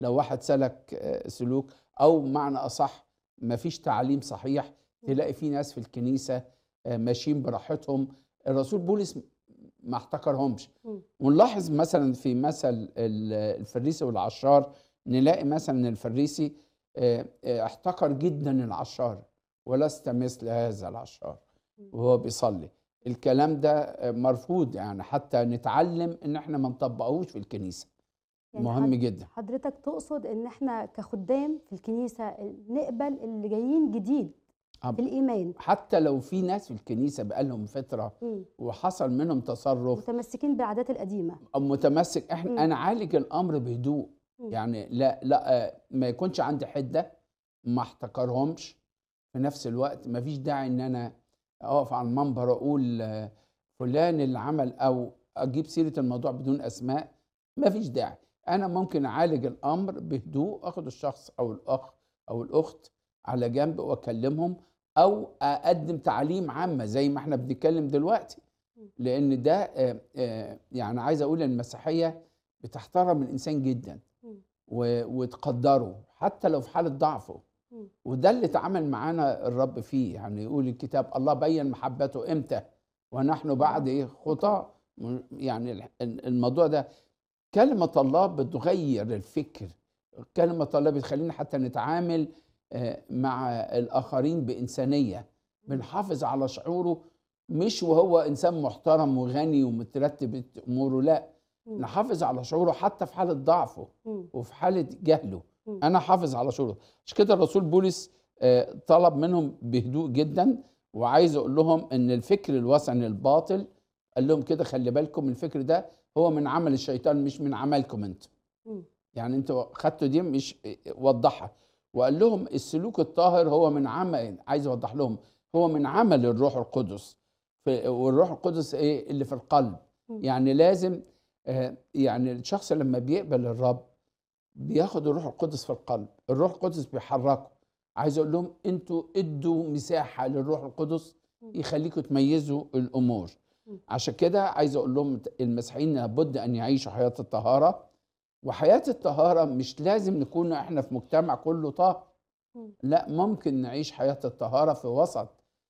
لو واحد سلك آه، سلوك او معنى اصح ما فيش تعليم صحيح تلاقي في ناس في الكنيسه آه، ماشيين براحتهم الرسول بولس ما احتكرهمش مم. ونلاحظ مثلا في مثل ال- الفريسي والعشار نلاقي مثلا الفريسي آه، آه، احتقر جدا العشار ولست مثل هذا العشار مم. وهو بيصلي الكلام ده آه، مرفوض يعني حتى نتعلم ان احنا ما نطبقهوش في الكنيسه يعني مهم حد- جدا حضرتك تقصد ان احنا كخدام في الكنيسه نقبل اللي جايين جديد أب- في الايمان حتى لو في ناس في الكنيسه بقالهم فتره مم. وحصل منهم تصرف متمسكين بالعادات القديمه او متمسك مم. احنا انا عالج الامر بهدوء مم. يعني لا لا آه، ما يكونش عندي حده ما احتكرهمش في نفس الوقت ما فيش داعي ان انا اقف على المنبر اقول آه، فلان اللي عمل او اجيب سيره الموضوع بدون اسماء ما فيش داعي انا ممكن اعالج الامر بهدوء اخد الشخص او الاخ او الاخت على جنب واكلمهم او اقدم تعليم عامه زي ما احنا بنتكلم دلوقتي لان ده آه، آه، يعني عايز اقول ان المسيحيه بتحترم الانسان جدا مم. و- وتقدره حتى لو في حاله ضعفه مم. وده اللي اتعامل معانا الرب فيه يعني يقول الكتاب الله بين محبته امتى ونحن بعد ايه خطاه م- يعني ال- ال- الموضوع ده كلمه الله بتغير الفكر كلمه الله بتخلينا حتى نتعامل آه، مع الاخرين بانسانيه بنحافظ على شعوره مش وهو انسان محترم وغني ومترتب اموره لا مم. نحافظ على شعوره حتى في حاله ضعفه مم. وفي حاله جهله مم. انا حافظ على شعوره عشان كده الرسول بولس آه، طلب منهم بهدوء جدا وعايز اقول لهم ان الفكر الوثني الباطل قال لهم كده خلي بالكم الفكر ده هو من عمل الشيطان مش من عملكم انتم مم. يعني انتوا خدتوا دي مش وضحها وقال لهم السلوك الطاهر هو من عمل عايز اوضح لهم هو من عمل الروح القدس في والروح القدس ايه اللي في القلب مم. يعني لازم آه، يعني الشخص لما بيقبل الرب بياخد الروح القدس في القلب الروح القدس بيحركه عايز اقول لهم انتوا ادوا مساحه للروح القدس مم. يخليكم تميزوا الامور مم. عشان كده عايز اقول لهم المسيحيين لابد ان يعيشوا حياه الطهاره وحياه الطهاره مش لازم نكون احنا في مجتمع كله طاهر مم. لا ممكن نعيش حياه الطهاره في وسط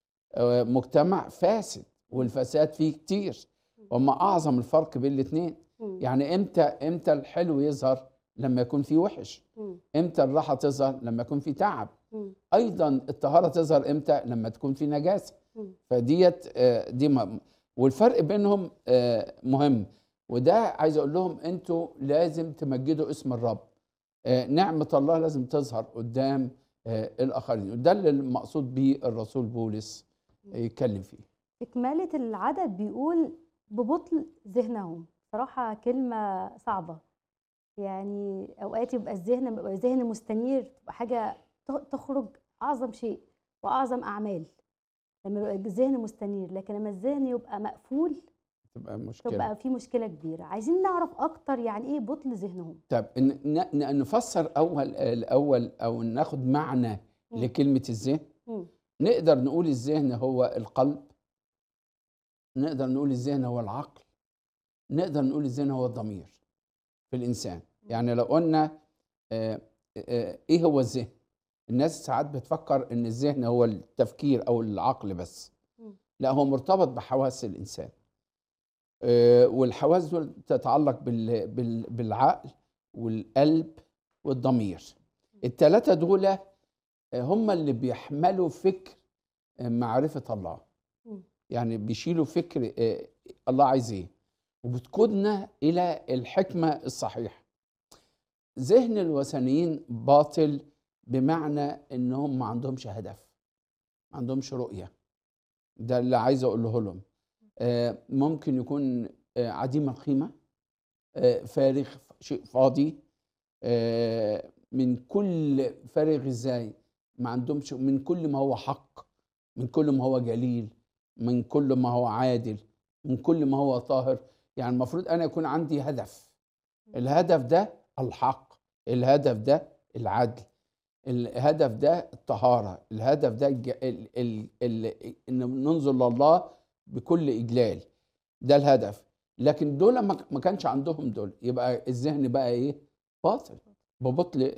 آه، مجتمع فاسد والفساد فيه كتير وما اعظم الفرق بين الاثنين مم. يعني امتى امتى الحلو يظهر لما يكون فيه وحش مم. امتى الراحه تظهر لما يكون فيه تعب مم. ايضا الطهاره تظهر امتى لما تكون في نجاسه مم. فديت آه، دي م- والفرق بينهم آه، مهم وده عايز اقول لهم انتوا لازم تمجدوا اسم الرب آه، نعمه الله لازم تظهر قدام آه، الاخرين وده اللي المقصود بيه الرسول بولس يتكلم فيه إكمالة العدد بيقول ببطء ذهنهم صراحة كلمة صعبة يعني أوقات يبقى الذهن بيبقى ذهن مستنير تبقى حاجة ت- تخرج أعظم شيء وأعظم أعمال لما يبقى الذهن مستنير لكن لما الذهن يبقى مقفول تبقى مشكله تبقى في مشكلة كبيرة عايزين نعرف أكتر يعني إيه بطل ذهنهم طب ن- ن- ن- نفسر اول الاول او ناخد معنى مم. لكلمه الذهن مم. نقدر نقول الذهن هو القلب نقدر نقول الذهن هو العقل نقدر نقول الذهن هو الضمير في الانسان يعني لو قلنا آه، آه، ايه هو الذهن الناس ساعات بتفكر ان الذهن هو التفكير او العقل بس مم. لا هو مرتبط بحواس الانسان آه، والحواس دول تتعلق بال- بال- بالعقل والقلب والضمير الثلاثه دول آه، هم اللي بيحملوا فكر آه، معرفه الله مم. يعني بيشيلوا فكر آه، الله عايز ايه وبتقودنا الى الحكمه الصحيحه ذهن الوثنيين باطل بمعنى انهم ما عندهمش هدف ما عندهمش رؤيه ده اللي عايز اقوله لهم آه، ممكن يكون آه، عديم القيمه آه، فارغ شيء فاضي آه، من كل فارغ ازاي ما عندهمش من كل ما هو حق من كل ما هو جليل من كل ما هو عادل من كل ما هو طاهر يعني المفروض انا يكون عندي هدف الهدف ده الحق الهدف ده العدل الهدف ده الطهارة الهدف ده الج... ال... ال... ال... ان ننظر لله بكل اجلال ده الهدف لكن دول ما ما كانش عندهم دول يبقى الذهن بقى ايه باطل ببطء